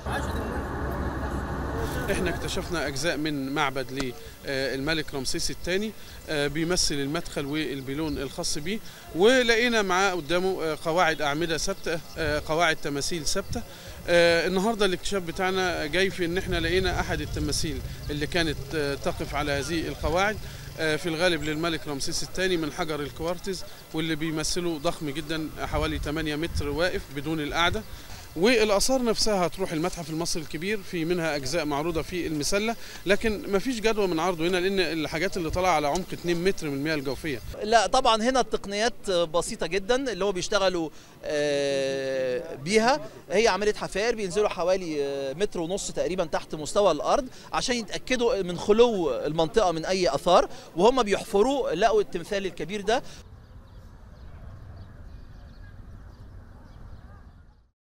احنا اكتشفنا اجزاء من معبد للملك رمسيس الثاني بيمثل المدخل والبيلون الخاص بيه ولقينا معاه قدامه قواعد اعمده ثابته قواعد تماثيل ثابته النهارده الاكتشاف بتاعنا جاي في ان احنا لقينا احد التماثيل اللي كانت تقف على هذه القواعد في الغالب للملك رمسيس الثاني من حجر الكوارتز واللي بيمثله ضخم جدا حوالي 8 متر واقف بدون القعده والاثار نفسها هتروح المتحف المصري الكبير في منها اجزاء معروضه في المسله لكن ما فيش جدوى من عرضه هنا لان الحاجات اللي طالعه على عمق 2 متر من المياه الجوفيه لا طبعا هنا التقنيات بسيطه جدا اللي هو بيشتغلوا بيها هي عمليه حفائر بينزلوا حوالي متر ونص تقريبا تحت مستوى الارض عشان يتاكدوا من خلو المنطقه من اي اثار وهم بيحفروا لقوا التمثال الكبير ده